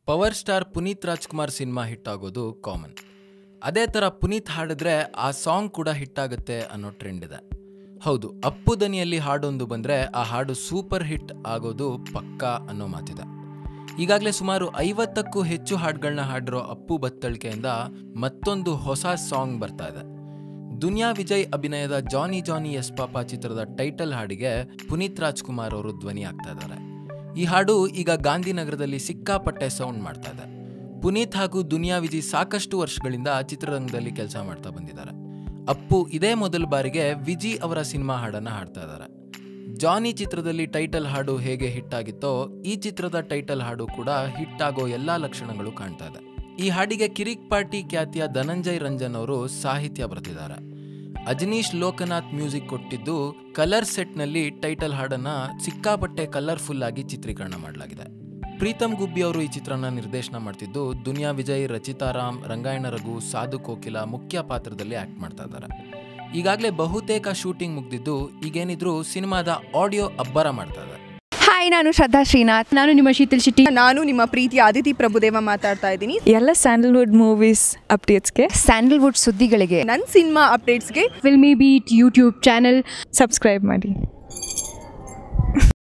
power star Puneeth Rajkumar cinema hit ಆಗೋದು common ಅದೇ ಥರ ಪುನೀತ್ ಹಾಡಿದ್ರೆ ಆ ಸಾಂಗ್ ಕೂಡ ಹಿಟ್ ಆಗುತ್ತೆ ಅನ್ನೋ ಟ್ರೆಂಡ್ ಇದೆ ಹೌದು ಅಪ್ಪು ದನಿಯಲ್ಲಿ ಹಾಡೊಂದು ಬಂದರೆ ಆ ಹಾಡು ಸೂಪರ್ ಹಿಟ್ ಆಗೋದು ಪಕ್ಕಾ ಅನ್ನೋ ಮಾತಿದೆ ಈಗಾಗಲೇ ಸುಮಾರು ಐವತ್ತಕ್ಕೂ ಹೆಚ್ಚು ಹಾಡುಗಳನ್ನ ಹಾಡಿರೋ ಅಪ್ಪು ಬತ್ತಳಿಕೆಯಿಂದ ಮತ್ತೊಂದು ಹೊಸ ಸಾಂಗ್ ಬರ್ತಾ ಇದೆ ದುನಿಯಾ ವಿಜಯ್ ಅಭಿನಯದ ಜಾನಿ ಜಾನಿ ಎಸ್ ಪಾಪ ಚಿತ್ರದ ಟೈಟಲ್ ಹಾಡಿಗೆ ಪುನೀತ್ ರಾಜ್ಕುಮಾರ್ ಅವರು ಧ್ವನಿ ಆಗ್ತಾ ಇದ್ದಾರೆ ಈ ಹಾಡು ಈಗ ಗಾಂಧಿನಗರದಲ್ಲಿ ಸಿಕ್ಕಾಪಟ್ಟೆ ಸೌಂಡ್ ಮಾಡ್ತಾ ಇದೆ ಪುನೀತ್ ಹಾಗೂ ದುನಿಯಾ ವಿಜಯ್ ಸಾಕಷ್ಟು ವರ್ಷಗಳಿಂದ ಚಿತ್ರರಂಗದಲ್ಲಿ ಕೆಲಸ ಮಾಡ್ತಾ ಬಂದಿದ್ದಾರೆ ಅಪ್ಪು ಇದೇ ಮೊದಲ ಬಾರಿಗೆ ವಿಜಿ ಅವರ ಸಿನಿಮಾ ಹಾಡನ್ನ ಹಾಡ್ತಾ ಇದ್ದಾರೆ ಜಾನಿ ಚಿತ್ರದಲ್ಲಿ ಟೈಟಲ್ ಹಾಡು ಹೇಗೆ ಹಿಟ್ ಆಗಿತ್ತೋ ಈ ಚಿತ್ರದ ಟೈಟಲ್ ಹಾಡು ಕೂಡ ಹಿಟ್ ಆಗೋ ಎಲ್ಲಾ ಲಕ್ಷಣಗಳು ಕಾಣ್ತಾ ಇದೆ ಈ ಹಾಡಿಗೆ ಕಿರಿಕ್ ಪಾರ್ಟಿ ಖ್ಯಾತಿಯ ಧನಂಜಯ್ ರಂಜನ್ ಅವರು ಸಾಹಿತ್ಯ ಬರೆದಿದ್ದಾರೆ ಅಜನೀಶ್ ಲೋಕನಾಥ್ ಮ್ಯೂಸಿಕ್ ಕೊಟ್ಟಿದ್ದು ಕಲರ್ ಸೆಟ್ನಲ್ಲಿ ಟೈಟಲ್ ಹಾಡನ್ನ ಸಿಕ್ಕಾಪಟ್ಟೆ ಕಲರ್ಫುಲ್ ಆಗಿ ಚಿತ್ರೀಕರಣ ಮಾಡಲಾಗಿದೆ ಪ್ರೀತಮ್ ಗುಬ್ಬಿ ಅವರು ಈ ಚಿತ್ರನ ನಿರ್ದೇಶನ ಮಾಡ್ತಿದ್ದು ದುನಿಯಾ ವಿಜಯ್ ರಚಿತಾರಾಮ್ ರಂಗಾಯಣ ರಘು ಸಾಧು ಕೋಕಿಲ ಮುಖ್ಯ ಪಾತ್ರದಲ್ಲಿ ಆಕ್ಟ್ ಮಾಡ್ತಾ ಇದ್ದಾರೆ ಈಗಾಗಲೇ ಬಹುತೇಕ ಶೂಟಿಂಗ್ ಮುಗ್ದಿದ್ದು ಈಗೇನಿದ್ರು ಸಿನಿಮಾದ ಆಡಿಯೋ ಅಬ್ಬರ ಮಾಡ್ತಾ ಇದೆ ಹಾಯ್ ನಾನು ಶ್ರದ್ಧಾ ಶ್ರೀನಾಥ್ ನಾನು ನಿಮ್ಮ ಶೀತಲ್ ಶೆಟ್ಟಿ ನಾನು ನಿಮ್ಮ ಪ್ರೀತಿಯ ಅದಿತಿ ಪ್ರಭುದೇವ ಮಾತಾಡ್ತಾ ಇದ್ದೀನಿ ಎಲ್ಲ ಸ್ಯಾಂಡಲ್ವುಡ್ ಮೂವೀಸ್ ಅಪ್ಡೇಟ್ಸ್ಗೆ ಸ್ಯಾಂಡಲ್ವುಡ್ ಸುದ್ದಿಗಳಿಗೆ ನನ್ನ ಸಿನಿಮಾ ಅಪ್ಡೇಟ್ಸ್ಗೆ Filmi Beat YouTube channel subscribe ಮಾಡಿ